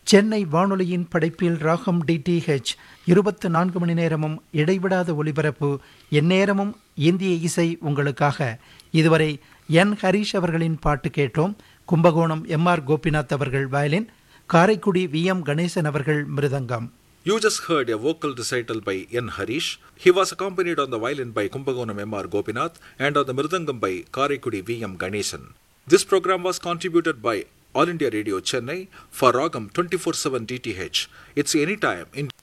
சென்னை வானொலியின் படைப்பில் ராகம் டிடிஹெச் இருபத்து நான்கு மணி நேரமும் இடைவிடாத ஒலிபரப்பு எந்நேரமும் இந்திய இசை உங்களுக்காக இதுவரை என் ஹரீஷ் அவர்களின் பாட்டு கேட்டோம் கும்பகோணம் எம் ஆர் கோபிநாத் அவர்கள் violin Karaikudi V M Ganesan அவர்கள் மிருதங்கம் You just heard a vocal recital by N. Harish. He was accompanied on the violin by Kumbagonam M. R. Gopinath and on the mridangam by Karaikudi V. M. Ganesan. This program was contributed by All India Radio Chennai for Ragam 24-7 DTH. It's anytime in